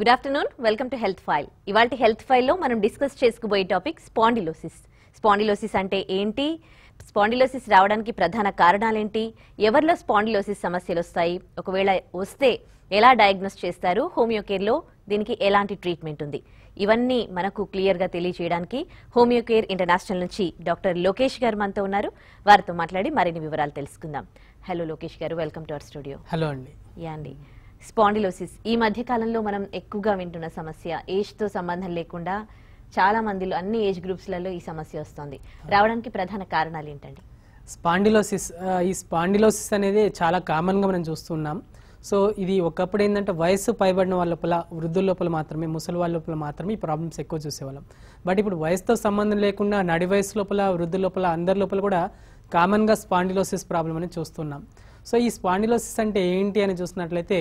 Good afternoon welcome to health file ఇవాళ హెల్త్ ఫైల్లో మనం డిస్కస్ చేసుకుపోయే టాపిక్ స్పాండిలోసిస్ స్పాండిలోసిస్ అంటే ఏంటి స్పాండిలోసిస్ రావడానికి ప్రధాన కారణాలేంటి ఎవరిలో స్పాండిలోసిస్ సమస్యలు వస్తాయి ఒకవేళ వస్తే ఎలా డయాగ్నోస్ చేస్తారు హోమియోకేర్లో దీనికి ఎలాంటి ట్రీట్మెంట్ ఉంది ఇవన్నీ మనకు క్లియర్గా తెలియజేయడానికి హోమియోకేర్ ఇంటర్నేషనల్ నుంచి డాక్టర్ లోకేష్ గారు మనతో ఉన్నారు వారితో మాట్లాడి మరిన్ని వివరాలు తెలుసుకుందాం హలో లోకేష్ గారు welcome to our studio hello అండి యా అండి స్పాండిలోసిస్ ఈ మధ్య కాలంలో మనం ఎక్కువగా వింటున్న సమస్య ఏజ్ తో సంబంధం లేకుండా చాలా మందిలో అన్ని ఏజ్ గ్రూప్స్లలో ఈ సమస్య వస్తుంది రావడానికి ప్రధాన కారణాలు ఏంటండి స్పాండిలోసిస్ ఆ, ఈ స్పాండిలోసిస్ అనేది చాలా కామన్గా మనం చూస్తున్నాం సో ఇది ఒకప్పుడు ఏంటంటే వయస్సు పైబడిన వాళ్ళ లోపల వృద్ధుల లోపల మాత్రమే ముసలి వాళ్ళ లోపల మాత్రమే ఈ ప్రాబ్లమ్స్ ఎక్కువ చూసేవాళ్ళం బట్ ఇప్పుడు వయసుతో సంబంధం లేకుండా నడి వయసు లోపల వృద్ధుల లోపల అందరి లోపల కూడా కామన్గా స్పాండిలోసిస్ ప్రాబ్లం అనేది చూస్తున్నాం సో ఈ స్పాండిలోసిస్ అంటే ఏంటి అని చూసినట్లయితే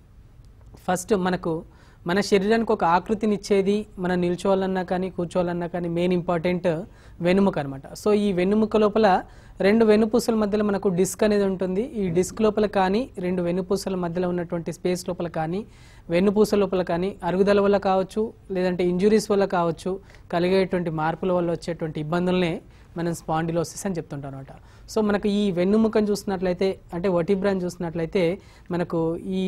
ఫస్ట్ మనకు మన శరీరానికి ఒక ఆకృతిని ఇచ్చేది మనం నిల్చోవాలన్నా కానీ కూర్చోవాలన్నా కానీ మెయిన్ ఇంపార్టెంట్ వెన్నుముక అనమాట సో ఈ వెన్నుముక లోపల రెండు వెన్నుపూసల మధ్యలో మనకు డిస్క్ అనేది ఉంటుంది ఈ డిస్క్ లోపల కానీ రెండు వెన్నుపూసల మధ్యలో ఉన్నటువంటి స్పేస్ లోపల కానీ వెన్నుపూస లోపల కానీ అరుగుదల వల్ల కావచ్చు లేదంటే ఇంజురీస్ వల్ల కావచ్చు కలిగేటువంటి మార్పుల వల్ల వచ్చేటువంటి ఇబ్బందులనే మనం స్పాండిలోసిస్ అని చెప్తుంటాం అనమాట సో మనకు ఈ వెన్నుముకను చూసినట్లయితే అంటే వటిబ్రాని చూసినట్లయితే మనకు ఈ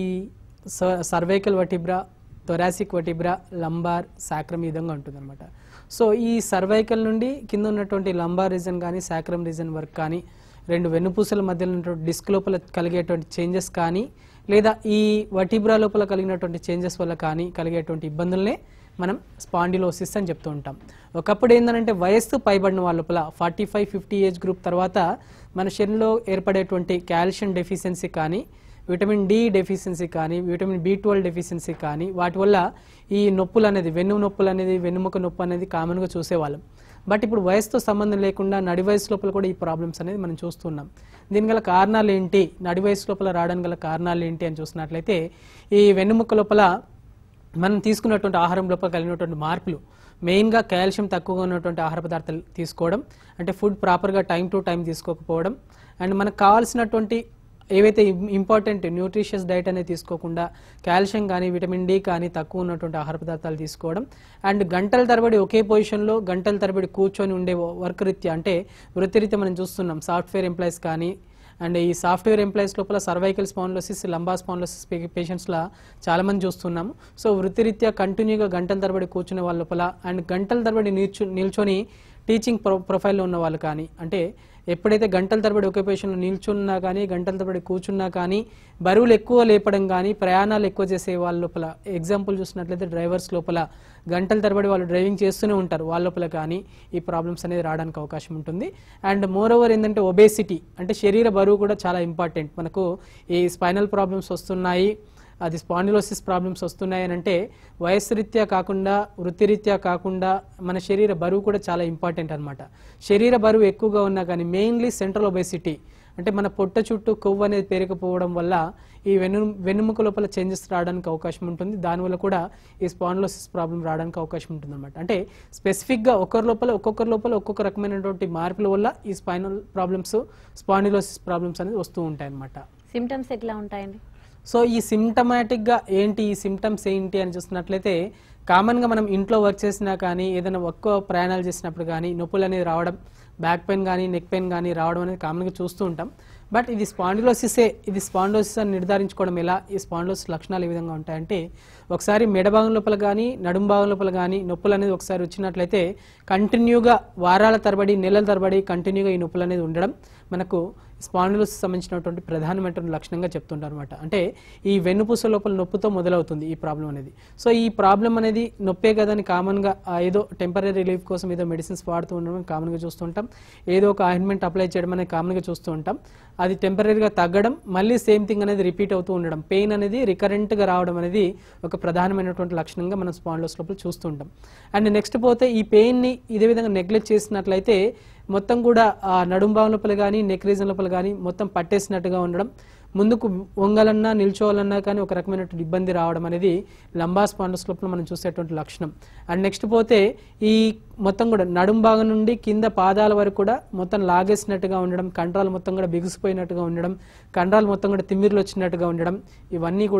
cervical vertebra thoracic vertebra lumbar sacrum ఈ విధంగా ఉంటుంది అనమాట సో ఈ సర్వైకల్ నుండి కింద ఉన్నటువంటి లంబార్ రీజన్ కానీ సాక్రమ్ రీజన్ వరకు కానీ రెండు వెన్నుపూసల మధ్యలో ఉన్నటువంటి డిస్క్ లోపల కలిగేటువంటి చేంజెస్ కానీ లేదా ఈ వటిబ్రా లోపల కలిగినటువంటి చేంజెస్ వల్ల కానీ కలిగేటువంటి ఇబ్బందులనే మనం స్పాండిలోసిస్ అని చెప్తూ ఉంటాం ఒకప్పుడు ఏంటంటే వయస్సు పైబడిన వాళ్ళ లోపల forty five fifty age group తర్వాత మన శరీరంలో ఏర్పడేటువంటి కాల్షియం డెఫిషియన్సీ కానీ విటమిన్ డి డెఫిషియన్సీ కానీ విటమిన్ బి ట్వెల్వ్ డెఫిషియన్సీ కానీ వాటి వల్ల ఈ నొప్పులు అనేది వెన్ను నొప్పులు అనేది వెన్నుముక నొప్పి అనేది కామన్గా చూసేవాళ్ళం బట్ ఇప్పుడు వయసుతో సంబంధం లేకుండా నడి వయసు లోపల కూడా ఈ ప్రాబ్లమ్స్ అనేది మనం చూస్తున్నాం దీని గల కారణాలు ఏంటి నడి వయసు లోపల రావడానికి గల కారణాలు ఏంటి అని చూసినట్లయితే ఈ వెన్నుముక లోపల మనం తీసుకున్నటువంటి ఆహారం లోపల కలిగినటువంటి మార్పులు మెయిన్గా కాల్షియం తక్కువగా ఉన్నటువంటి ఆహార పదార్థాలు తీసుకోవడం అంటే ఫుడ్ ప్రాపర్గా టైం టు టైం తీసుకోకపోవడం అండ్ మనకు కావాల్సినటువంటి ఏవైతే ఇంపార్టెంట్ న్యూట్రిషియస్ డైట్ అనేది తీసుకోకుండా కాల్షియం కానీ విటమిన్ డి కానీ తక్కువ ఉన్నటువంటి ఆహార పదార్థాలు తీసుకోవడం అండ్ గంటల తరబడి ఒకే పొజిషన్లో గంటల తరబడి కూర్చొని ఉండే వర్క్ రీత్యా అంటే వృత్తిరీత్యా మనం చూస్తున్నాం సాఫ్ట్వేర్ ఎంప్లాయీస్ కానీ అండ్ ఈ సాఫ్ట్వేర్ ఎంప్లాయీస్ లోపల సర్వైకల్ స్పాన్లోసిస్ లంబా స్పాన్లోసిస్ పేషెంట్స్లో చాలామంది చూస్తున్నాము సో వృత్తిరీత్యా కంటిన్యూగా గంటల తరబడి కూర్చునే వాళ్ళ లోపల అండ్ గంటల తరబడి నిల్చు నిల్చొని టీచింగ్ ప్రొ ప్రొఫైల్లో ఉన్న వాళ్ళు కానీ అంటే ఎప్పుడైతే గంటల తరబడి ఒకే పొజిషన్లో నిల్చున్నా కానీ గంటల తరబడి కూర్చున్నా కానీ బరువులు ఎక్కువ లేపడం కానీ ప్రయాణాలు ఎక్కువ చేసే వాళ్ళ లోపల ఎగ్జాంపుల్ చూసినట్లయితే డ్రైవర్స్ లోపల గంటల తరబడి వాళ్ళు డ్రైవింగ్ చేస్తూనే ఉంటారు వాళ్ళ లోపల కానీ ఈ ప్రాబ్లమ్స్ అనేది రావడానికి అవకాశం ఉంటుంది అండ్ మోర్ ఓవర్ ఏంటంటే ఒబేసిటీ అంటే శరీర బరువు కూడా చాలా ఇంపార్టెంట్ మనకు ఈ స్పైనల్ ప్రాబ్లమ్స్ వస్తున్నాయి అది స్పాండిలోసిస్ ప్రాబ్లమ్స్ వస్తున్నాయి అని అంటే వయస్సు రీత్యా కాకుండా వృత్తిరీత్యా కాకుండా మన శరీర బరువు కూడా చాలా ఇంపార్టెంట్ అనమాట శరీర బరువు ఎక్కువగా ఉన్నా కానీ మెయిన్లీ సెంట్రల్ ఒబేసిటీ అంటే మన పొట్ట చుట్టూ కొవ్వు అనేది పెరిగిపోవడం వల్ల ఈ వెన్ను వెన్నుముక లోపల చేంజెస్ రావడానికి అవకాశం ఉంటుంది దానివల్ల కూడా ఈ స్పాండిలోసిస్ ప్రాబ్లం రావడానికి అవకాశం ఉంటుంది అనమాట అంటే స్పెసిఫిక్గా ఒక్కరి లోపల ఒక్కొక్కరి లోపల ఒక్కొక్క రకమైనటువంటి మార్పుల వల్ల ఈ స్పైనల్ ప్రాబ్లమ్స్ స్పాండిలోసిస్ ప్రాబ్లమ్స్ అనేది వస్తూ ఉంటాయి అనమాట సిమ్టమ్స్ ఎట్లా ఉంటాయండి సో ఈ సిమ్టమాటిక్గా ఏంటి ఈ సిమ్టమ్స్ ఏంటి అని చూసినట్లయితే కామన్గా మనం ఇంట్లో వర్క్ చేసినా కానీ ఏదైనా ఎక్కువ ప్రయాణాలు చేసినప్పుడు కానీ నొప్పులు అనేది రావడం బ్యాక్ పెయిన్ కానీ నెక్ పెయిన్ కానీ రావడం అనేది కామన్గా చూస్తూ ఉంటాం బట్ ఇది స్పాండిలోసిసే ఇది స్పాండిలోసిస్ అని నిర్ధారించుకోవడం ఎలా ఈ స్పాండిలోసిస్ లక్షణాలు ఏ విధంగా ఉంటాయంటే ఒకసారి మెడ భాగం లోపల కానీ నడుం భాగం లోపల కానీ నొప్పులు అనేది ఒకసారి వచ్చినట్లయితే కంటిన్యూగా వారాల తరబడి నెలల తరబడి కంటిన్యూగా ఈ నొప్పులు అనేది ఉండడం మనకు స్పాండిలోసిస్ సంబంధించినటువంటి ప్రధానమైనటువంటి లక్షణంగా చెప్తుంటారు అనమాట అంటే ఈ వెన్నుపూస లోపల నొప్పితో మొదలవుతుంది ఈ ప్రాబ్లం అనేది సో ఈ ప్రాబ్లం అనేది నొప్పే కదని కామన్గా ఆ ఏదో టెంపరీ రిలీఫ్ కోసం ఏదో మెడిసిన్స్ వాడుతూ ఉండడం కామన్గా చూస్తుంటాం ఏదో ఒక ఆయింట్మెంట్ అప్లై చేయడం అనేది కామన్గా చూస్తూ ఉంటాం అది టెంపరీగా తగ్గడం మళ్ళీ సేమ్ థింగ్ అనేది రిపీట్ అవుతూ ఉండడం పెయిన్ అనేది రికరెంట్గా రావడం అనేది ఒక ప్రధానమైనటువంటి లక్షణంగా మనం స్పాండిలోస్ లోపల చూస్తూ ఉంటాం అండ్ నెక్స్ట్ పోతే ఈ పెయిన్ని ఇదే విధంగా నెగ్లెక్ట్ చేసినట్లయితే మొత్తం కూడా ఆ నడుం భాగం లోపల కానీ నెక్ రీజన్ లోపల కానీ మొత్తం పట్టేసినట్టుగా ఉండడం ముందుకు వంగాలన్నా నిల్చోవాలన్నా కానీ ఒక రకమైనటువంటి ఇబ్బంది రావడం అనేది లంబా స్పాండస్ లోపల మనం చూసేటువంటి లక్షణం అండ్ నెక్స్ట్ పోతే ఈ మొత్తం కూడా నడుం భాగం నుండి కింద పాదాల వరకు కూడా మొత్తం లాగేసినట్టుగా ఉండడం కండరాలు మొత్తం కూడా బిగుసిపోయినట్టుగా ఉండడం కండరాలు మొత్తం కూడా తిమ్మిర్లు వచ్చినట్టుగా ఉండడం ఇవన్నీ కూడా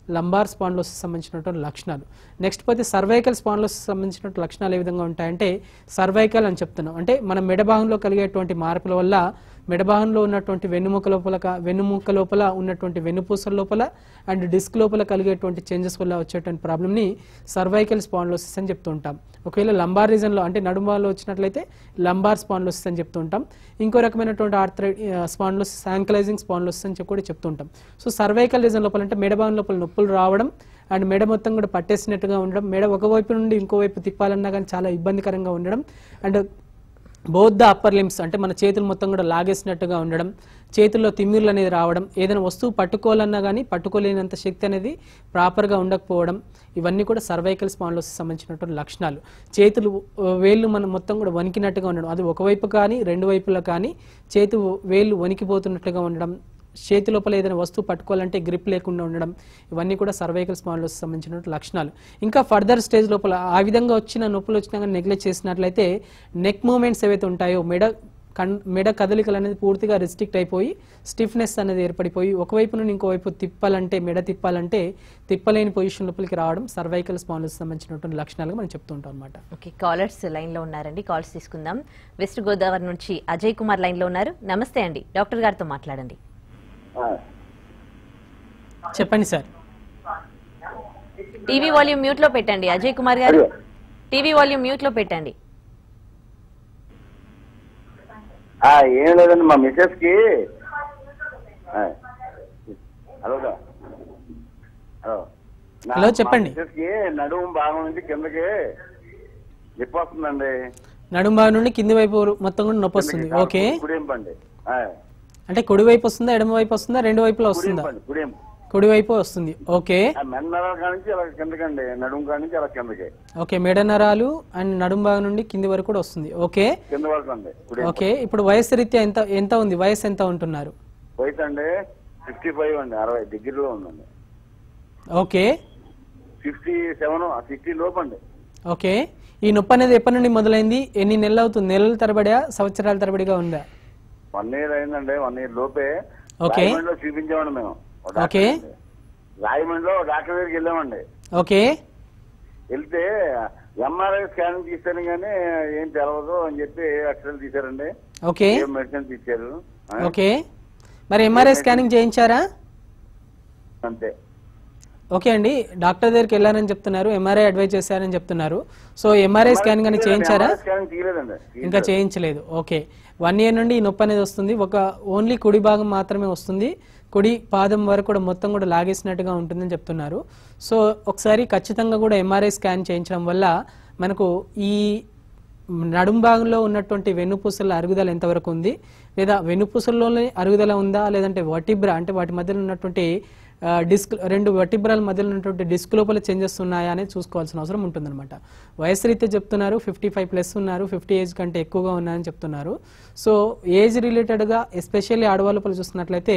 లంబార్ స్పాండ్లోసిస్ సంబంధించినటువంటి లక్షణాలు నెక్స్ట్ పోతే సర్వైకల్ స్పాండ్లోసిస్ సంబంధించినటువంటి లక్షణాలు ఏ విధంగా ఉంటాయంటే సర్వైకల్ అని చెప్తున్నాం అంటే మన మెడభాగంలో కలిగేటువంటి మార్పుల వల్ల మెడభాగంలో ఉన్నటువంటి వెన్నుముక లోపల కా- వెన్నుముక లోపల ఉన్నటువంటి వెన్నుపూసల లోపల అండ్ డిస్క్ లోపల కలిగేటువంటి చేంజెస్ వల్ల వచ్చేటువంటి ప్రాబ్లమ్ని సర్వైకల్ స్పాండ్లోసిస్ అని చెప్తూ ఉంటాం ఒకవేళ లంబార్ రీజన్లో అంటే నడుమాలో వచ్చినట్లయితే లంబార్ స్పాండ్లోసిస్ అని చెప్తూ ఉంటాం ఇంకో రకమైనటువంటి ఆర్థ్రై స్పాండ్లోసిస్ యాంకలైజింగ్ స్పాండ్లోసిస్ అని చెప్పి కూడా చెప్తూ ఉంటాం సో సర్వైకల్ రీజన్ లోపల అంటే మెడభాగం లోపల నొప్పులు రావడం అండ్ మెడ మొత్తం కూడా పట్టేసినట్టుగా ఉండడం మెడ ఒకవైపు నుండి ఇంకోవైపు తిప్పాలన్నా కానీ చాలా ఇబ్బందికరంగా ఉండడం and both the upper limbs అంటే మన చేతులు మొత్తం కూడా లాగేసినట్టుగా ఉండడం చేతుల్లో తిమ్మిర్లు అనేది రావడం ఏదైనా వస్తువు పట్టుకోవాలన్నా కానీ పట్టుకోలేనంత శక్తి అనేది ప్రాపర్గా ఉండకపోవడం ఇవన్నీ కూడా సర్వైకల్ స్పాండ్లోసిస్ సంబంధించినటువంటి లక్షణాలు చేతులు ఆ, వేళ్ళు మనం మొత్తం కూడా వణికినట్టుగా ఉండడం అది ఒకవైపు కానీ రెండు వైపులా కానీ చేతు వేళ్ళు వణికిపోతున్నట్టుగా ఉండడం చేతి లోపల ఏదైనా వస్తువు పట్టుకోవాలంటే గ్రిప్ లేకుండా ఉండడం ఇవన్నీ కూడా సర్వైకల్ స్పాండ్లోసిస్ సంబంధించిన లక్షణాలు ఇంకా ఫర్దర్ స్టేజ్ లోపల ఆ విధంగా వచ్చిన నొప్పులు వచ్చినా కానీ నెగ్లెక్ట్ చేసినట్లయితే నెక్ మూమెంట్స్ ఏవైతే ఉంటాయో మెడ కన్ మెడ కదలికలు అనేది పూర్తిగా రిస్ట్రిక్ట్ అయిపోయి స్టిఫ్నెస్ అనేది ఏర్పడిపోయి ఒకవైపు నుండి ఇంకోవైపు తిప్పాలంటే మెడ తిప్పాలంటే తిప్పలేని పొజిషన్ లోపలికి రావడం సర్వైకల్ స్పాండ్లోసిస్ సంబంధించినటువంటి లక్షణాలుగా మనం చెప్తూ ఉంటాం అనమాట ఓకే కాలర్స్ లైన్ లో ఉన్నారండి కాల్స్ తీసుకుందాం వెస్ట్ గోదావరి నుంచి అజయ్ కుమార్ లైన్ లో ఉన్నారు నమస్తే అండి డాక్టర్ గారితో మాట్లాడండి చెప్పండి సార్ టీవీ వాల్యూమ్ మ్యూట్ లో పెట్టండి అజయ్ కుమార్ గారు టీవీ వాల్యూమ్ మ్యూట్ లో పెట్టండి ఆ, ఏం లేదండి మా మిసెస్ కి ఆ, హలో సార్. హలో నా- హలో, చెప్పండి. మా మిసెస్ కి నడుము భాగం నుంచి కిందకి నొప్పి వస్తుందండి నడుము భాగం నుండి కింది వైపు మొత్తం కూడా నొప్పి వస్తుంది కిందకి ఓకే కుడింపండి ఆ, అంటే కుడి వైపు వస్తుందా ఎడమ వైపు వస్తుందా రెండు వైపులా వస్తుందా కుడింపండి కుడింపు కుడి వైపు వస్తుంది ఓకే ఆ మెన్నర కాడ నుంచి అలా కిందకండి నడుము కాడ నుంచి అలా కిందకి ఓకే మెడ నరాలు అండ్ నడుము భాగం నుండి కింది వరకు కూడా వస్తుంది ఓకే కింద వరకు అండి కుడి ఓకే ఇప్పుడు వయసు రీత్యా ఎంత ఎంత ఉంది వయసు ఎంత ఉంటున్నారు వయసు అండి ఫిఫ్టీ ఫైవ్ అండి అరవై డిగ్రీలో ఉందండి ఓకే ఫిఫ్టీ సెవెన్ సిక్స్టీ లోపు అండి ఓకే ఈ నొప్పి అనేది ఎప్పటి నుండి మొదలైంది ఎన్ని నెలలు అవుతుంది నెలల తరబడిగా సంవత్సరాల తరబడిగా ఉందా వన్ ఇయర్ అయిందండి వన్ ఇయర్ లోపే ఓకే. రాయమండ్రిలో చూపించామండి మేము ఓ డాక్టర్ ఓకే. దగ్గరికి. రాయమండ్రిలో డాక్టర్ దగ్గరికి వెళ్ళామండి ఓకే వెళ్తే ఎంఆర్ఐ స్కానింగ్ తీశాను కానీ ఏం తెలవదు అని చెప్పి అక్షరాలు తీశారండి ఓకే ఏం మెడిసిన్స్ ఇచ్చారు ఆ, ఓకే మరి ఎంఆర్ఐ స్కానింగ్ చేయించారా అంతే ఓకే అండి డాక్టర్ దగ్గరికి వెళ్ళారని చెప్తున్నారు ఎంఆర్ఐ అడ్వైజ్ చేశారని చెప్తున్నారు సో ఎంఆర్ఐ స్కానింగ్ అని చేయించారా స్కానింగ్ తీయలేదండి ఇంకా చేయించలేదు ఓకే వన్ ఇయర్ నుండి ఈ నొప్పి అనేది వస్తుంది ఒక ఓన్లీ కుడి భాగం మాత్రమే వస్తుంది కుడి పాదం వరకు కూడా మొత్తం కూడా లాగేసినట్టుగా ఉంటుందని చెప్తున్నారు సో ఒకసారి ఖచ్చితంగా కూడా ఎంఆర్ఐ స్కాన్ చేయించడం వల్ల మనకు ఈ నడుం భాగంలో ఉన్నటువంటి వెన్నుపూసల అరుగుదల ఎంతవరకు ఉంది లేదా వెన్నుపూసల్లోనే అరుగుదల ఉందా లేదంటే వటిబ్రా అంటే వాటి మధ్యలో ఉన్నటువంటి ఆ, డిస్క్ రెండు వటిబ్రాల మధ్యలో ఉన్నటువంటి డిస్క్ లోపల చేంజెస్ ఉన్నాయా అనేది చూసుకోవాల్సిన అవసరం ఉంటుందన్నమాట వయసు రీత్యా చెప్తున్నారు ఫిఫ్టీ ఫైవ్ ప్లస్ ఉన్నారు ఫిఫ్టీ ఏజ్ కంటే ఎక్కువగా ఉన్నాయని చెప్తున్నారు సో ఏజ్ రిలేటెడ్గా ఎస్పెషల్లీ ఆడవాళ్ళ లోపల చూస్తున్నట్లయితే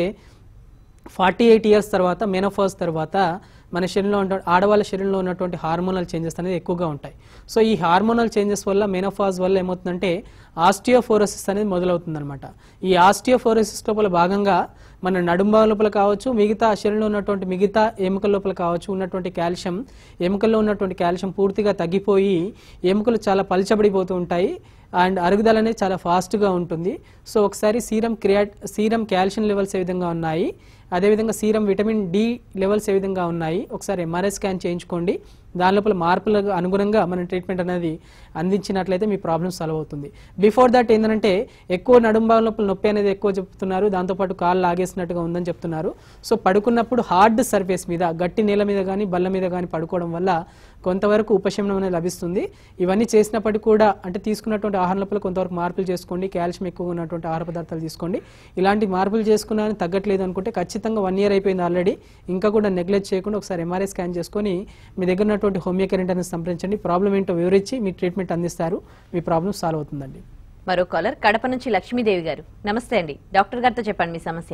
ఫార్టీ ఎయిట్ ఇయర్స్ తర్వాత మెనోఫాజ్ తర్వాత మన శరీరంలో ఉన్న ఆడవాళ్ళ శరీరంలో ఉన్నటువంటి హార్మోనల్ చేంజెస్ అనేది ఎక్కువగా ఉంటాయి సో ఈ హార్మోనల్ చేంజెస్ వల్ల మెనోఫాజ్ వల్ల ఏమవుతుందంటే ఆస్టియోఫోరోసిస్ అనేది మొదలవుతుందన్నమాట ఈ ఆస్టియోఫోరోసిస్ లోపల భాగంగా మన నడుంభాగం లోపల కావచ్చు మిగతా శరీరంలో ఉన్నటువంటి మిగతా ఎముకల లోపల కావచ్చు ఉన్నటువంటి కాల్షియం ఎముకల్లో ఉన్నటువంటి కాల్షియం పూర్తిగా తగ్గిపోయి ఎముకలు చాలా పలచబడిపోతూ ఉంటాయి అండ్ అరుగుదల అనేది చాలా ఫాస్ట్గా ఉంటుంది సో ఒకసారి సీరం క్రియాట్ సీరం కాల్షియం లెవెల్స్ ఏ విధంగా ఉన్నాయి అదేవిధంగా సీరం విటమిన్ డి లెవెల్స్ ఏ విధంగా ఉన్నాయి ఒకసారి ఎంఆర్ఐ స్కాన్ చేయించుకోండి దాని లోపల మార్పులకు అనుగుణంగా మనం ట్రీట్మెంట్ అనేది అందించినట్లయితే మీ ప్రాబ్లమ్ సాల్వ్ అవుతుంది బిఫోర్ దట్ ఏంటంటే ఎక్కువ నడుం భాగం లోపల నొప్పి అనేది ఎక్కువ చెప్తున్నారు దాంతోపాటు కాళ్ళు లాగేసినట్టుగా ఉందని చెప్తున్నారు సో పడుకున్నప్పుడు హార్డ్ సర్ఫేస్ మీద గట్టి నేల మీద కానీ బల్ల మీద కానీ పడుకోవడం వల్ల కొంతవరకు ఉపశమనం అనేది లభిస్తుంది ఇవన్నీ చేసినప్పటికీ కూడా అంటే తీసుకున్నటువంటి ఆహారం లోపల కొంతవరకు మార్పులు చేసుకోండి కాల్షియం ఎక్కువ ఉన్నటువంటి ఆహార పదార్థాలు తీసుకోండి ఇలాంటి మార్పులు చేసుకున్నా కానీ తగ్గట్లేదు అనుకుంటే ఖచ్చితంగా వన్ ఇయర్ అయిపోయింది ఆల్రెడీ ఇంకా కూడా నెగ్లెక్ట్ చేయకుండా ఒకసారి ఎంఆర్ఐ స్కాన్ చేసుకొని మీ దగ్గర ఉన్నటువంటి హోమియో కరెంట్ అనేది సంప్రదించండి ప్రాబ్లం ఏంటో వివరించి మీ ట్రీట్మెంట్ అందిస్తారు మీ ప్రాబ్లం సాల్వ్ అవుతుందండి మరో కాలర్ కడప నుంచి లక్ష్మీదేవి గారు నమస్తే అండి డాక్టర్ గారితో చెప్పండి మీ సమస్య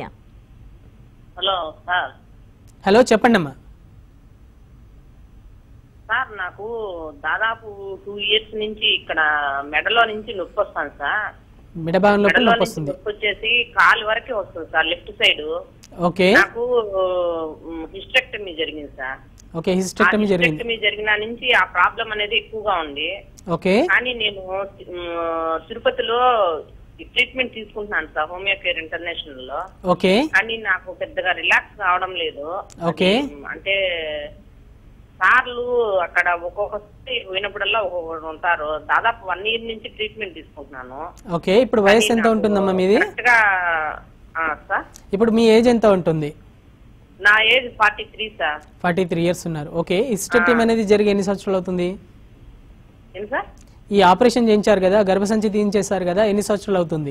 హలో సార్ హలో చెప్పండి అమ్మా సార్ నాకు దాదాపు టూ ఇయర్స్ నుంచి ఇక్కడ మెడలో నుంచి నొప్పి వస్తాను సార్ మిడభాగం లోపల మెడలో నొప్పి నుంచి వస్తుంది నొప్పి వచ్చేసి కాలు వరకే వస్తుంది సార్ లెఫ్ట్ సైడ్ ఓకే నాకు హిస్టెక్టమీ జరిగింది సార్ ఓకే హిస్టెక్టమీ జరిగింది హిస్టెక్టమీ జరిగిన నుంచి ఆ ప్రాబ్లం అనేది ఎక్కువగా ఉంది ఓకే కానీ నేను ఉమ్, తిరుపతిలో ట్రీట్మెంట్ తీసుకుంటున్నాను సార్ హోమియో కేర్ ఇంటర్నేషనల్ లో ఓకే కానీ నాకు పెద్దగా రిలాక్స్ కావడం లేదు ఓకే. అది, అంటే సార్లు అక్కడ ఒక్కొక్కసారి పోయినప్పుడల్లా ఒక్కొక్కరు ఉంటారు దాదాపు వన్ ఇయర్ నుంచి ట్రీట్మెంట్ తీసుకుంటున్నాను ఓకే ఇప్పుడు వయసు ఎంత ఉంటుందమ్మా మీది కరెక్ట్ గా ఆ, సార్ ఇప్పుడు మీ ఏజ్ ఎంత ఉంటుంది నా age forty three sir forty three years ఉన్నారు ఓకే హిస్టెక్టమీ అనేది జరిగి ఎన్ని సంవత్సరాలు అవుతుంది ఏంటి సార్ ఈ ఆపరేషన్ చేయించారు కదా గర్భసంచి తీయించేశారు కదా ఎన్ని సంవత్సరాలు అవుతుంది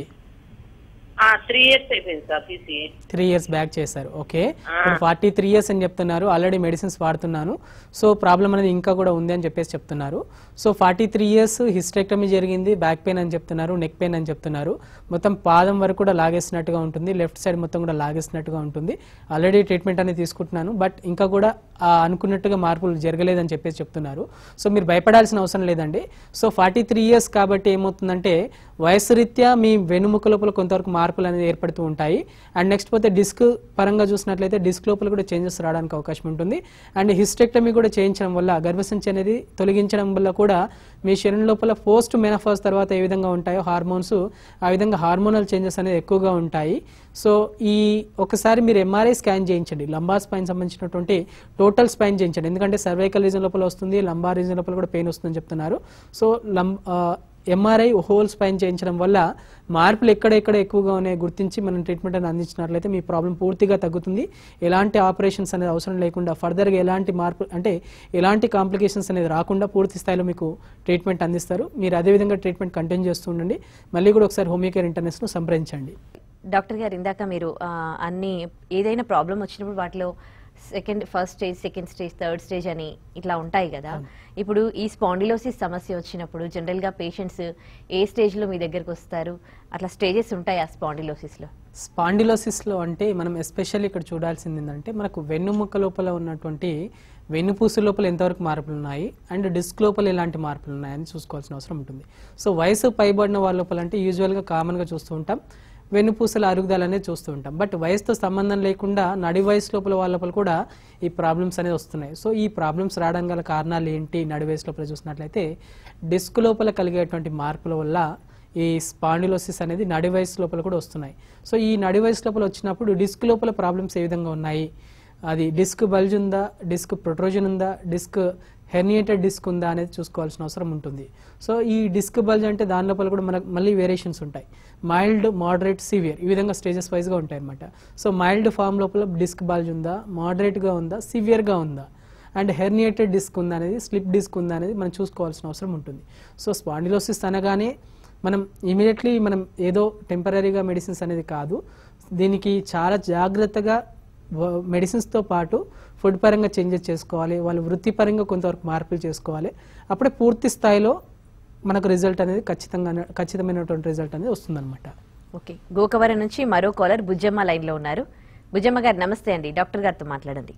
త్రీ ఇయర్స్ అయిపోయింది సార్ తీసి త్రీ ఇయర్స్ బ్యాక్ చేశారు ఓకే ఇప్పుడు ఫార్టీ త్రీ ఇయర్స్ అని చెప్తున్నారు ఆల్రెడీ మెడిసిన్స్ వాడుతున్నాను సో ప్రాబ్లం అనేది ఇంకా కూడా ఉంది అని చెప్పేసి చెప్తున్నారు so forty three years hysterectomy జరిగింది బ్యాక్ పెయిన్ అని చెప్తున్నారు నెక్ పెయిన్ అని చెప్తున్నారు మొత్తం పాదం వరకు కూడా లాగేసినట్టుగా ఉంటుంది లెఫ్ట్ సైడ్ మొత్తం కూడా లాగేసినట్టుగా ఉంటుంది ఆల్రెడీ ట్రీట్మెంట్ అనేది తీసుకుంటున్నాను బట్ ఇంకా కూడా ఆ అనుకున్నట్టుగా మార్పులు జరగలేదని చెప్పేసి చెప్తున్నారు సో మీరు భయపడాల్సిన అవసరం లేదండి సో ఫార్టీ త్రీ ఇయర్స్ కాబట్టి ఏమవుతుందంటే వయసు రీత్యా మీ వెనుముక లోపల కొంతవరకు మార్పులు అనేది ఏర్పడుతూ ఉంటాయి అండ్ నెక్స్ట్ పోతే డిస్క్ పరంగా చూసినట్లయితే డిస్క్ లోపల కూడా చేంజెస్ రావడానికి అవకాశం ఉంటుంది అండ్ హిస్టెక్టమీ కూడా చేయించడం వల్ల గర్భసంచి అనేది తొలగించడం వల్ల కూడా మీ శరీరం లోపల పోస్ట్ మెనఫాజ్ తర్వాత ఏ విధంగా ఉంటాయో హార్మోన్స్ ఆ విధంగా హార్మోనల్ చేంజెస్ అనేది ఎక్కువగా ఉంటాయి సో ఈ ఒకసారి మీరు ఎంఆర్ఐ స్కాన్ చేయించండి లంబార్ స్పైన్ సంబంధించినటువంటి టోటల్ స్పైన్ చేయించండి ఎందుకంటే సర్వైకల్ రీజన్ లోపల వస్తుంది లంబార్ రీజన్ లోపల కూడా పెయిన్ వస్తుందని చెప్తున్నారు సో లం ఎంఆర్ఐ హోల్ స్పైన్ చేయించడం వల్ల మార్పులు ఎక్కడెక్కడ ఎక్కువగా ఉన్నాయి గుర్తించి మనం ట్రీట్మెంట్ అని అందించినట్లయితే మీ ప్రాబ్లం పూర్తిగా తగ్గుతుంది ఎలాంటి ఆపరేషన్స్ అనేది అవసరం లేకుండా ఫర్దర్గా ఎలాంటి మార్పు అంటే ఎలాంటి కాంప్లికేషన్స్ అనేది రాకుండా పూర్తి స్థాయిలో మీకు ట్రీట్మెంట్ అందిస్తారు మీరు అదేవిధంగా ట్రీట్మెంట్ కంటిన్యూ చేస్తూ ఉండండి మళ్ళీ కూడా ఒకసారి హోమియో కేర్ ఇంటర్నేషనల్ సంప్రదించండి డాక్టర్ గారు ఇందాక మీరు ఆ, అన్ని ఏదైనా ప్రాబ్లం వచ్చినప్పుడు వాటిలో second first stage second stage third stage అని ఇట్లా ఉంటాయి కదా ఇప్పుడు ఈ స్పాండిలోసిస్ సమస్య వచ్చినప్పుడు జనరల్గా పేషెంట్స్ ఏ స్టేజ్లో మీ దగ్గరకు వస్తారు అట్లా స్టేజెస్ ఉంటాయి ఆ స్పాండిలోసిస్లో స్పాండిలోసిస్లో అంటే మనం ఎస్పెషల్లీ ఇక్కడ చూడాల్సింది ఏంటంటే మనకు వెన్నుముక్క లోపల ఉన్నటువంటి వెన్నుపూసు లోపల ఎంతవరకు మార్పులు ఉన్నాయి అండ్ డిస్క్ లోపల ఎలాంటి మార్పులు ఉన్నాయని చూసుకోవాల్సిన అవసరం ఉంటుంది సో వయసు పైబడిన వాళ్ళ లోపల అంటే యూజువల్గా కామన్గా చూస్తూ ఉంటాం వెన్నుపూసల అరుగుదల అనేది చూస్తూ ఉంటాం బట్ వయసుతో సంబంధం లేకుండా నడి వయసు లోపల వాళ్ళ లోపల కూడా ఈ ప్రాబ్లమ్స్ అనేది వస్తున్నాయి సో ఈ ప్రాబ్లమ్స్ రావడం గల కారణాలు ఏంటి నడి వయసు లోపల చూసినట్లయితే డిస్క్ లోపల కలిగేటువంటి మార్పుల వల్ల ఈ స్పాండిలోసిస్ అనేది నడి వయసు లోపల కూడా వస్తున్నాయి సో ఈ నడి వయసు లోపల వచ్చినప్పుడు డిస్క్ లోపల ప్రాబ్లమ్స్ ఏ విధంగా ఉన్నాయి అది డిస్క్ బల్జ్ ఉందా డిస్క్ ప్రొట్రోజన్ ఉందా డిస్క్ హెర్నియేటెడ్ డిస్క్ ఉందా అనేది చూసుకోవాల్సిన అవసరం ఉంటుంది సో ఈ డిస్క్ బల్జ్ అంటే దాని లోపల కూడా మనకు మళ్ళీ వేరియేషన్స్ ఉంటాయి మైల్డ్ మోడరేట్ సివియర్ ఈ విధంగా స్టేజెస్ వైజ్గా ఉంటాయి అనమాట సో మైల్డ్ ఫామ్ లోపల డిస్క్ బల్జ్ ఉందా మోడరేట్గా ఉందా సివియర్గా ఉందా అండ్ హెర్నియేటెడ్ డిస్క్ ఉందా అనేది స్లిప్ డిస్క్ ఉందా అనేది మనం చూసుకోవాల్సిన అవసరం ఉంటుంది సో స్పాండిలోసిస్ అనగానే మనం ఇమీడియట్లీ మనం ఏదో టెంపరీగా మెడిసిన్స్ అనేది కాదు దీనికి చాలా జాగ్రత్తగా వ- మెడిసిన్స్తో పాటు ఫుడ్ పరంగా చేంజెస్ చేసుకోవాలి వాళ్ళ వృత్తిపరంగా కొంతవరకు మార్పులు చేసుకోవాలి అప్పుడే పూర్తి స్థాయిలో మనకు రిజల్ట్ అనేది ఖచ్చితంగా ఖచ్చితమైనటువంటి రిజల్ట్ అనేది వస్తుందన్నమాట ఓకే గోకవరం నుంచి మరో కాలర్ బుజ్జమ్మ లైన్లో ఉన్నారు బుజ్జమ్మ గారు నమస్తే అండి డాక్టర్ గారితో మాట్లాడండి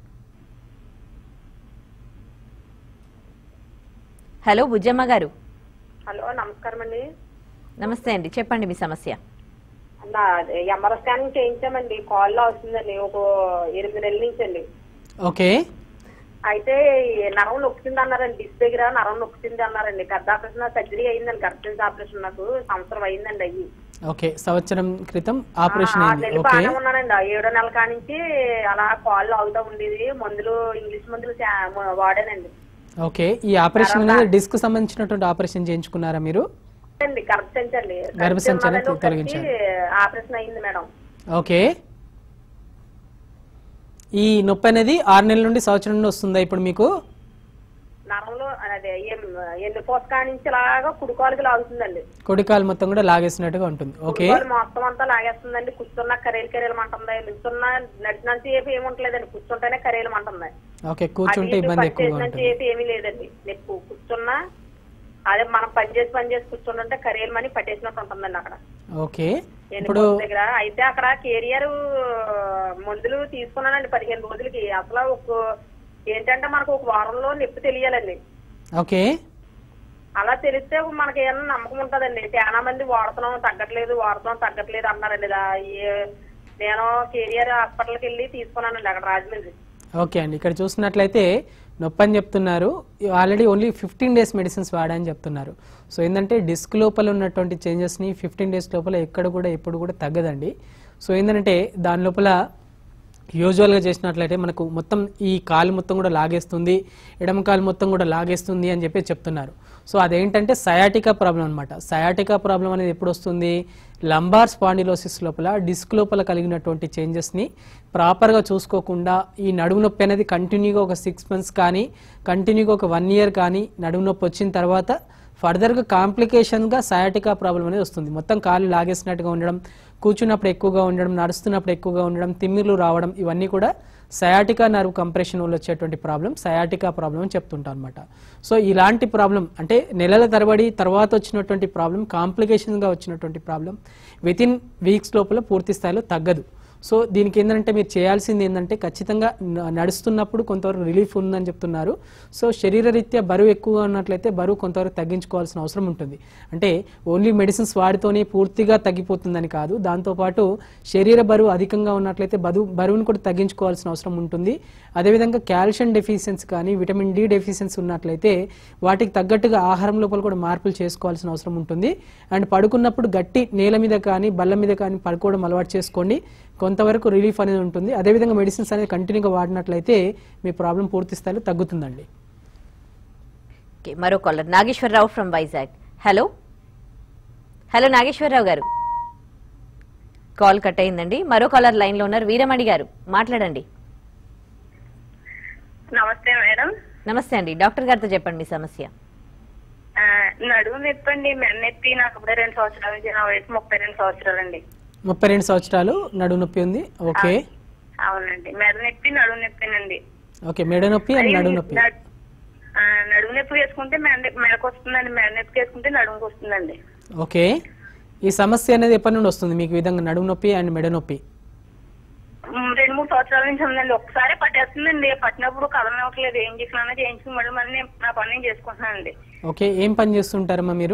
హలో బుజ్జమ్మ గారు హలో నమస్కారం అండి నమస్తే అండి చెప్పండి మీ సమస్య నా ఎంఆర్ స్కానింగ్ చేయించామండి కాల్లో వస్తుందండి ఒక ఎనిమిది నెలల నుంచి అండి ఓకే అయితే ఈ నరం నొక్కుతుంది అన్నారండి డిస్ దగ్గర నరం నొక్కుతుంది అన్నారండి పెద్ద ఆపరేషన్ సర్జరీ అయిందండి గర్భసంచి ఆపరేషన్ నాకు సంవత్సరం అయిందండి అయ్యి ఓకే సంవత్సరం క్రితం ఆపరేషన్ ఆ అయింది నెలలు ఓకే బాగానే ఉన్నానండి ఆ ఏడో నెల కానించి అలా కాళ్ళు ఆగుతూ ఉండేది మందులు ఇంగ్లీష్ మందులు చా- వాడానండి ఓకే ఈ ఆపరేషన్ అనేది డిస్క్ సంబంధించినటువంటి ఆపరేషన్ చేయించుకున్నారా మీరు అండి గర్భసంచి అండి గర్భసంచి అనేది ఉన్నదండి ఒకటి, తొలగించారు. ఆపరేషన్ అయింది మేడం ఓకే ఈ నొప్పి అనేది ఆరు నెలల నుండి సంవత్సరం నుండి వస్తుందా ఇప్పుడు మీకు నరంలో అదే ఎన్ని పోసకా నుంచి ఇలాగా కుడికాలుకి లాగుతుందండి కొడికాలు మొత్తం కూడా లాగేసినట్టుగా ఉంటుంది ఓకే కుడికాలు మొత్తం అంతా లాగేస్తుందండి కూర్చున్నా కరేలు కరేలు అంటుంది నిల్చున్నా నడిచినంత సేపు ఏముంటలేదండి కూర్చుంటేనే కరేలు అంటుంది ఓకే కూర్చుంటే ఇబ్బంది ఎక్కువగా చేసినంత ఉంటుంది సేపు ఏమీ లేదండి నొప్పు కూర్చున్నా అదే మనం పని చేసి పని చేసి కూర్చుంటే కరేలు మని పట్టేసినట్టు ఉంటుందండి అక్కడ ఓకే ఎన్ని ఇప్పుడు పోస్ట్ దగ్గర అయితే అక్కడ కెరియర్ మందులు తీసుకున్నానండి పదిహేను రోజులకి అసలు ఒక ఏంటంటే మనకు ఒక వారంలో నొప్పి తెలియాలండి ఓకే అలా తెలిస్తే మనకి ఏమన్నా నమ్మకం ఉంటదండి చాలా మంది వాడుతున్నాం తగ్గట్లేదు వాడుతున్నాం తగ్గట్లేదు అన్నారండి దా- ఏ- నేను కేరియర్ హాస్పిటల్కి వెళ్ళి తీసుకున్నానండి అక్కడ రాజమండ్రి ఓకే అండి ఇక్కడ చూసినట్లయితే నొప్పి అని చెప్తున్నారు already only fifteen days medicines వాడని చెప్తున్నారు సో ఏంటంటే డిస్క్ లోపల ఉన్నటువంటి చేంజెస్ని ఫిఫ్టీన్ డేస్ లోపల ఎక్కడ కూడా ఎప్పుడు కూడా తగ్గదండి సో ఏంటంటే దాని లోపల యూజువల్గా చేసినట్లయితే మనకు మొత్తం ఈ కాలు మొత్తం కూడా లాగేస్తుంది ఎడమ కాలు మొత్తం కూడా లాగేస్తుంది అని చెప్పి చెప్తున్నారు సో అదేంటంటే సయాటికా ప్రాబ్లం అనమాట సయాటికా ప్రాబ్లం అనేది ఎప్పుడు వస్తుంది లంబార్ స్పాండిలోసిస్ లోపల డిస్క్ లోపల కలిగినటువంటి చేంజెస్ని ప్రాపర్గా చూసుకోకుండా ఈ నడుము నొప్పి అనేది కంటిన్యూగా ఒక సిక్స్ మంత్స్ కానీ కంటిన్యూగా ఒక వన్ ఇయర్ కానీ నడుము నొప్పి వచ్చిన తర్వాత ఫర్దర్గా కాంప్లికేషన్గా సయాటికా ప్రాబ్లం అనేది వస్తుంది మొత్తం కాలు లాగేసినట్టుగా ఉండడం కూర్చున్నప్పుడు ఎక్కువగా ఉండడం నడుస్తున్నప్పుడు ఎక్కువగా ఉండడం తిమ్మిర్లు రావడం ఇవన్నీ కూడా సయాటికా నర్వ్ కంప్రెషన్ వల్ల వచ్చేటువంటి ప్రాబ్లం సయాటికా ప్రాబ్లం అని చెప్తుంటాం అనమాట సో ఇలాంటి ప్రాబ్లం అంటే నెలల తరబడి తర్వాత వచ్చినటువంటి ప్రాబ్లం కాంప్లికేషన్గా వచ్చినటువంటి ప్రాబ్లం విత్ ఇన్ వీక్స్ లోపల పూర్తి స్థాయిలో తగ్గదు సో దీనికి ఏంటంటే మీరు చేయాల్సింది ఏంటంటే ఖచ్చితంగా న- నడుస్తున్నప్పుడు కొంతవరకు రిలీఫ్ ఉందని చెప్తున్నారు సో శరీరరీత్యా బరువు ఎక్కువగా ఉన్నట్లయితే బరువు కొంతవరకు తగ్గించుకోవాల్సిన అవసరం ఉంటుంది అంటే ఓన్లీ మెడిసిన్స్ వాడితోనే పూర్తిగా తగ్గిపోతుందని కాదు దాంతోపాటు శరీర బరువు అధికంగా ఉన్నట్లయితే బరువు బరువును కూడా తగ్గించుకోవాల్సిన అవసరం ఉంటుంది అదేవిధంగా కాల్షియం డెఫిషియన్సీ కానీ విటమిన్ డి డెఫిషియన్సీ ఉన్నట్లయితే వాటికి తగ్గట్టుగా ఆహారం లోపల కూడా మార్పులు చేసుకోవాల్సిన అవసరం ఉంటుంది అండ్ పడుకున్నప్పుడు గట్టి నేల మీద కానీ బల్ల మీద కానీ పడుకోవడం అలవాటు చేసుకోండి కొంతవరకు రిలీఫ్ అనేది ఉంటుంది అదేవిధంగా మెడిసిన్స్ అనేది కంటిన్యూగా వాడినట్లయితే మీ ప్రాబ్లం పూర్తి స్థాయిలో తగ్గుతుందండి ఓకే మరో caller Nageswara Rao from Vizag hello hello Nageswara Rao గారు కాల్ కట్ అయిందండి మరో కాలర్ లైన్ లో ఉన్నారు వీరమణి గారు మాట్లాడండి నమస్తే మేడం నమస్తే అండి డాక్టర్ గారితో చెప్పండి మీ సమస్య ఆ, నడుము నొప్పి అండి మెడ నొప్పి నాకు అప్పుడే రెండు సంవత్సరాల నుంచి నా వయసు ముప్పై రెండు సంవత్సరాలండి ముప్పై రెండు సంవత్సరాలు నడుము నొప్పి ఉంది ఓకే అవునండి మెడ నొప్పి నడుము నొప్పినండి ఓకే మెడ నొప్పి అండ్ నడుము నొప్పి నడ్- ఆ, నడుము నొప్పి వేసుకుంటే మెడ నొప్పి- మెడకు వస్తుందండి మెడ నొప్పి వేసుకుంటే నడుముకి వస్తుందండి ఓకే ఈ సమస్య అనేది ఎప్పటి నుండి వస్తుంది మీకు ఈ విధంగా నడుము నొప్పి అండ్ మెడ నొప్పి ఉమ్, రెండు మూడు సంవత్సరాల నుంచి ఉందండి ఒకసారి పట్టేస్తుందండి పట్టినప్పుడు కథం ఇవ్వట్లేదు ఏం చేసినా చేయించుకుని మళ్ళీ మళ్ళీ నేను నా పని నేను చేసుకుంటున్నానండి ఓకే ఏం పని చేస్తుంటారమ్మా మీరు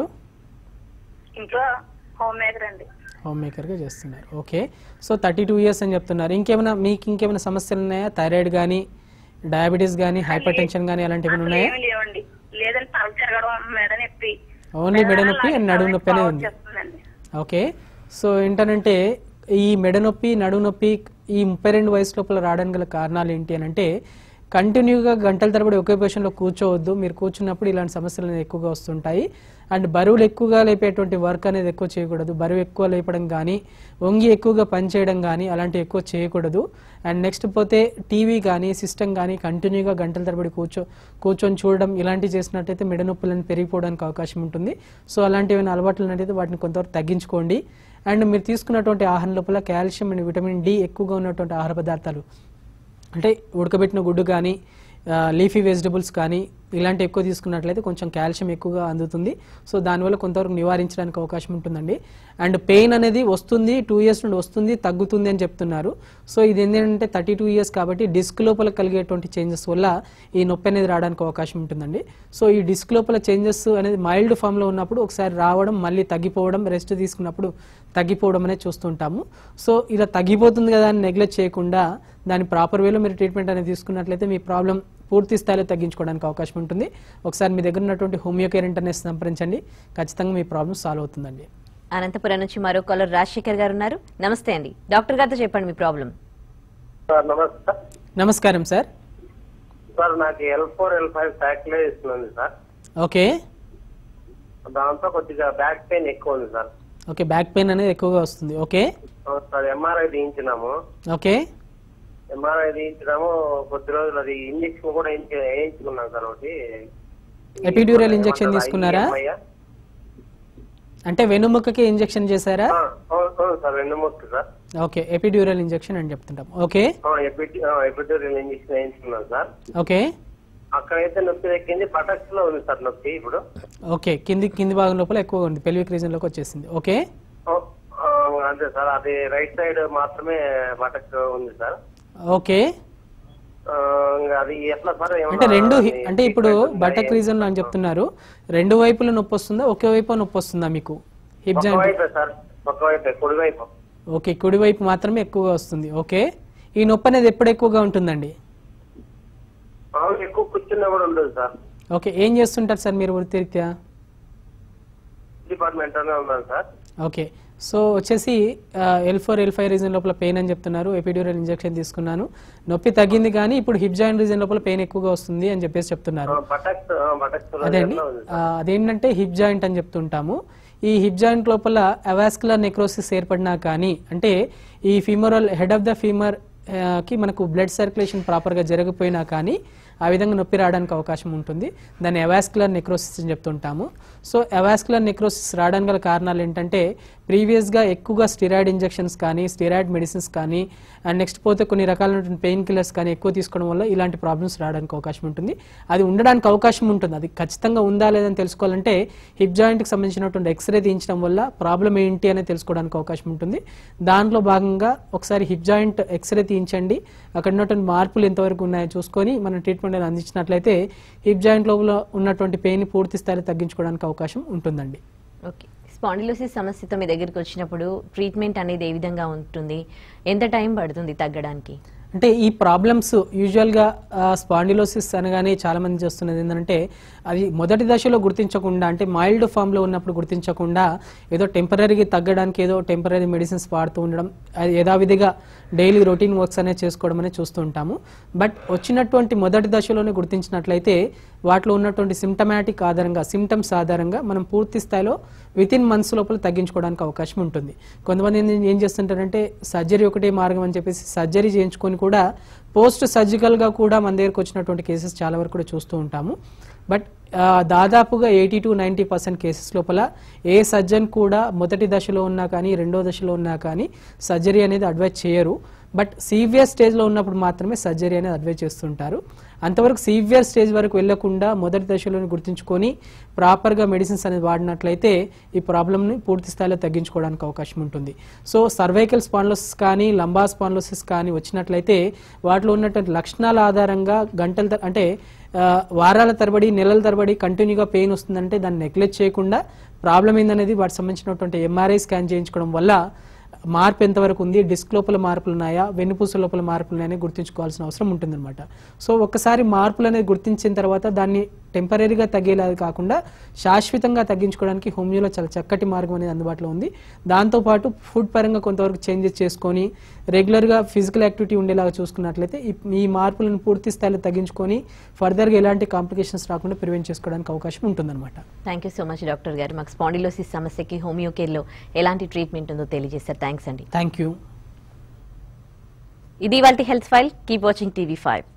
ఇంట్లో హోమ్ మేకర్ అండి హోమ్ మేకర్గా చేస్తున్నారు okay so thirty two years అని చెప్తున్నారు ఇంకేమైనా మీకు ఇంకేమైనా సమస్యలు ఉన్నాయా థైరాయిడ్ కానీ డయాబెటీస్ కానీ హైపర్ టెన్షన్ కానీ అలాంటివి ఏమైనా అసలు ఉన్నాయా ఏమీ లేవండి లేదండి తల తిరగడం మెడ నొప్పి ఓన్లీ మెడ నొప్పి అండ్ నడుము నొప్పి అనేది ఉంది చేస్తుందండి ఓకే సో ఏంటనంటే ఈ మెడ నొప్పి నడుము నొప్పి ఈ ముప్పై రెండు వయసు లోపల రావడానికి గల కారణాలు ఏంటి అని అంటే కంటిన్యూగా గంటల తరబడి ఒకే పొజిషన్లో కూర్చోవద్దు మీరు కూర్చున్నప్పుడు ఇలాంటి సమస్యలు అనేది ఎక్కువగా వస్తుంటాయి అండ్ బరువులు ఎక్కువగా లేపేటువంటి వర్క్ అనేది ఎక్కువ చేయకూడదు బరువు ఎక్కువ లేపడం కానీ వంగి ఎక్కువగా పనిచేయడం కానీ అలాంటివి ఎక్కువ చేయకూడదు అండ్ నెక్స్ట్ పోతే టీవీ కానీ సిస్టమ్ కానీ కంటిన్యూగా గంటల తరబడి కూర్చో కూర్చొని చూడడం ఇలాంటివి చేసినట్టయితే మెడ నొప్పులను పెరిగిపోవడానికి అవకాశం ఉంటుంది సో అలాంటివి ఏమైనా అలవాట్లు ఉన్నట్టయితే వాటిని కొంతవరకు తగ్గించుకోండి అండ్ మీరు తీసుకున్నటువంటి ఆహారం లోపల కాల్షియం అండ్ విటమిన్ డి ఎక్కువగా ఉన్నటువంటి ఆహార పదార్థాలు అంటే ఉడకబెట్టిన గుడ్డు కానీ లీఫీ వెజిటబుల్స్ కానీ ఇలాంటి ఎక్కువ తీసుకున్నట్లయితే కొంచెం కాల్షియం ఎక్కువగా అందుతుంది సో దానివల్ల కొంతవరకు నివారించడానికి అవకాశం ఉంటుందండి అండ్ పెయిన్ అనేది వస్తుంది టూ ఇయర్స్ నుండి వస్తుంది తగ్గుతుంది అని చెప్తున్నారు సో ఇది ఏంటంటే థర్టీ టూ ఇయర్స్ కాబట్టి డిస్క్ లోపల కలిగేటువంటి చేంజెస్ వల్ల ఈ నొప్పి అనేది రావడానికి అవకాశం ఉంటుందండి సో ఈ డిస్క్ లోపల చేంజెస్ అనేది మైల్డ్ ఫామ్లో ఉన్నప్పుడు ఒకసారి రావడం మళ్ళీ తగ్గిపోవడం రెస్ట్ తీసుకున్నప్పుడు తగ్గిపోవడం అనేది చూస్తుంటాము సో ఇలా తగ్గిపోతుంది కదా అని నెగ్లెక్ట్ చేయకుండా దాని ప్రాపర్ వేలో మీరు ట్రీట్మెంట్ అనేది తీసుకున్నట్లయితే మీ ప్రాబ్లం పూర్తి స్థాయిలో తగ్గించుకోవడానికి అవకాశం ఉంటుంది ఒకసారి మీ దగ్గర ఉన్నటువంటి హోమియో కేర్ ఇంటర్నెట్ సంప్రదించండి ఖచ్చితంగా మీ ప్రాబ్లం సాల్వ్ అవుతుందండి అనంతపురం నుంచి మరో కాలర్ రాజశేఖర్ గారు ఉన్నారు నమస్తే అండి డాక్టర్ గారితో చెప్పండి మీ ప్రాబ్లం సార్ నమస్తే సార్. నమస్కారం సార్ సార్ నాకు L four L five factory ఇస్తుంది సార్ ఓకే దాంతో కొద్దిగా బ్యాక్ పెయిన్ ఎక్కువ ఉంది సార్ ఓకే బ్యాక్ పెయిన్ అనేది ఎక్కువగా వస్తుంది ఓకే అవును సార్ ఎంఆర్ఐ తీయించినాము ఓకే ఎంఆర్ఐ తీయించినాము కొద్ది రోజులు అది ఇంజక్షన్ కూడా వేయించు- వేయించుకున్నాం సార్ ఒకటి ఎపిడ్యూరల్ ఇంజెక్షన్ తీసుకున్నారా IMI? అంటే వెన్నుముక్కకి ఇంజెక్షన్ చేశారా ఆ, అవును అవును సార్ రెండు ముక్కు సార్ ఓకే ఎపిడ్యూరల్ ఇంజెక్షన్ అని చెప్తుంటాం ఓకే ఎపిడ్యూరల్ ఇంజక్షన్ వేయించుకున్నాం సార్ ఓకే అక్కడైతే నొప్పి ఎక్కింది బటక్స్ లో ఉంది సార్ నొప్పి ఇప్పుడు ఓకే కింది కింది భాగం లోపల ఎక్కువగా ఉంది పెల్విక్ రీజన్లోకి వచ్చేసింది ఓకే ఆ, ఆ, అంతే సార్ అది రైట్ సైడ్ మాత్రమే బటక్ ఉంది సార్ ఓకే ఆ, ఇంకా అది ఎట్లా సార్ ఏమన్నా అంటే రెండు హి- అది అంటే ఇప్పుడు treatment ఉందా? బటక్ రీజన్ అని చెప్తున్నారు రెండు వైపుల నొప్పి వస్తుందా ఒకే వైపు నొప్పి వస్తుందా మీకు హిప్ ఒక జాయింట్ వైపే సార్ ఒక వైపే కుడి వైపు ఓకే కుడివైపు మాత్రమే ఎక్కువగా వస్తుంది ఓకే ఈ నొప్పి అనేది ఎప్పుడు ఎక్కువగా ఉంటుందండి మామూలుగా ఎక్కువ కూర్చున్నా కూడా ఉండదు సార్ ఓకే ఏం చేస్తుంటారు సార్ మీరు వృత్తిరీత్యా డిపార్ట్మెంట్ లోనే ఉన్నాను సార్ ఓకే సో వచ్చేసి L four L five region లోపల పెయిన్ అని చెప్తున్నారు ఎపిడ్యూరల్ ఇంజెక్షన్ తీసుకున్నాను నొప్పి తగ్గింది కానీ ఇప్పుడు హిప్ జాయింట్ రీజన్ లోపల పెయిన్ ఎక్కువగా వస్తుంది అని చెప్పేసి చెప్తున్నారు బటక్స్ బటక్స్ అదే అండి ఆ, అదేంటంటే హిప్ జాయింట్ అని చెప్తుంటాము ఈ హిప్ జాయింట్ లోపల అవాస్కులర్ నెక్రోసిస్ ఏర్పడినా కానీ అంటే ఈ femoral head of the femur కి మనకు బ్లడ్ సర్క్యులేషన్ ప్రాపర్గా జరగకపోయినా కానీ ఆ విధంగా నొప్పి రావడానికి అవకాశం ఉంటుంది దాన్ని అవాస్కులర్ నెక్రోసిస్ అని చెప్తుంటాము సో అవాస్కులర్ నెక్రోసిస్ రావడానికి గల కారణాలు ఏంటంటే ప్రీవియస్గా ఎక్కువగా స్టిరాయిడ్ ఇంజెక్షన్స్ కానీ స్టిరాయిడ్ మెడిసిన్స్ కానీ అండ్ నెక్స్ట్ పోతే కొన్ని రకాలైనటువంటి పెయిన్ కిల్లర్స్ కానీ ఎక్కువ తీసుకోవడం వల్ల ఇలాంటి ప్రాబ్లమ్స్ రావడానికి అవకాశం ఉంటుంది అది ఉండడానికి అవకాశం ఉంటుంది అది ఖచ్చితంగా ఉందా లేదని తెలుసుకోవాలంటే హిప్ జాయింట్కి సంబంధించినటువంటి ఎక్స్రే తీయించడం వల్ల ప్రాబ్లం ఏంటి అనేది తెలుసుకోవడానికి అవకాశం ఉంటుంది దాంట్లో భాగంగా ఒకసారి హిప్ జాయింట్ ఎక్స్రే తీయించండి అక్కడ ఉన్నటువంటి మార్పులు ఎంతవరకు ఉన్నాయో చూసుకొని మనం ట్రీట్మెంట్ అనేది అందించినట్లయితే హిప్ జాయింట్ లోపల ఉన్నటువంటి పెయిన్ పూర్తి స్థాయిలో తగ్గించుకోవడానికి అవకాశం ఉంటుందండి ఓకే స్పాండిలోసిస్ సమస్యతో మీ దగ్గరికి వచ్చినప్పుడు ట్రీట్మెంట్ అనేది ఏ విధంగా ఉంటుంది ఎంత టైం పడుతుంది తగ్గడానికి అంటే ఈ ప్రాబ్లమ్స్ యూజువల్గా స్పాండిలోసిస్ అనగానే చాలా మంది చేస్తున్నది ఏంటంటే అది మొదటి దశలో గుర్తించకుండా అంటే మైల్డ్ ఫామ్లో ఉన్నప్పుడు గుర్తించకుండా ఏదో టెంపరీగా తగ్గడానికి ఏదో టెంపరీ మెడిసిన్స్ వాడుతూ ఉండడం అది యథావిధిగా డైలీ రొటీన్ వర్క్స్ అనేది చేసుకోవడం అనేది చూస్తూ ఉంటాము బట్ వచ్చినటువంటి మొదటి దశలోనే గుర్తించినట్లయితే వాటిలో ఉన్నటువంటి సిమ్టమాటిక్ ఆధారంగా సిమ్టమ్స్ ఆధారంగా మనం పూర్తి స్థాయిలో విత్ ఇన్ మంత్స్ లోపల తగ్గించుకోవడానికి అవకాశం ఉంటుంది కొంతమంది ఏం- ఏం చేస్తుంటారంటే సర్జరీ ఒకటే మార్గం అని చెప్పేసి సర్జరీ చేయించుకొని కూడా పోస్ట్ సర్జికల్గా కూడా మన దగ్గరకు వచ్చినటువంటి కేసెస్ చాలా వరకు కూడా చూస్తూ ఉంటాము బట్ ఆ, దాదాపుగా eighty to ninety percent cases లోపల ఏ సర్జన్ కూడా మొదటి దశలో ఉన్నా కానీ రెండో దశలో ఉన్నా కానీ సర్జరీ అనేది అడ్వైజ్ చేయరు బట్ సీవియర్ స్టేజ్లో ఉన్నప్పుడు మాత్రమే సర్జరీ అనేది అడ్వైజ్ చేస్తుంటారు అంతవరకు సీవియర్ స్టేజ్ వరకు వెళ్లకుండా మొదటి దశలోనే గుర్తుంచుకొని ప్రాపర్గా మెడిసిన్స్ అనేది వాడినట్లయితే ఈ ప్రాబ్లమ్ని పూర్తి స్థాయిలో తగ్గించుకోవడానికి అవకాశం ఉంటుంది సో సర్వైకల్ స్పాన్లోసిస్ కానీ లంబా స్పాన్లోసిస్ కానీ వచ్చినట్లయితే వాటిలో ఉన్నటువంటి లక్షణాల ఆధారంగా గంటల తర- అంటే ఆ, వారాల తరబడి నెలల తరబడి కంటిన్యూగా పెయిన్ వస్తుందంటే దాన్ని నెగ్లెక్ట్ చేయకుండా ప్రాబ్లం ఏందనేది వాటికి సంబంధించినటువంటి ఎంఆర్ఐ స్కాన్ చేయించుకోవడం వల్ల మార్పు ఎంతవరకు ఉంది డిస్క్ లోపల మార్పులు ఉన్నాయా వెన్నుపూస లోపల మార్పులు ఉన్నాయని గుర్తుంచుకోవాల్సిన అవసరం ఉంటుందన్నమాట సో ఒక్కసారి మార్పులు అనేది గుర్తించిన తర్వాత దాన్ని టెంపరీగా తగ్గేలా కాకుండా శాశ్వతంగా తగ్గించుకోవడానికి హోమియోలో చాలా చక్కటి మార్గం అనేది అందుబాటులో ఉంది దాంతోపాటు ఫుడ్ పరంగా కొంతవరకు చేంజెస్ చేసుకొని రెగ్యులర్గా ఫిజికల్ యాక్టివిటీ ఉండేలాగా చూసుకున్నట్లయితే ఈ- ఈ మార్పులను పూర్తి స్థాయిలో తగ్గించుకొని ఫర్దర్గా ఎలాంటి కాంప్లికేషన్స్ రాకుండా ప్రివెంట్ చేసుకోవడానికి అవకాశం ఉంటుందన్నమాట thank you so much doctor గారు మాకు స్పాండిలోసిస్ సమస్యకి హోమియో కేర్లో ఎలాంటి ట్రీట్మెంట్ ఉందో తెలియజేస్తారు థ్యాంక్స్ అండి థ్యాంక్ యూ ఇది వాళ్ళ health file keep watching TV five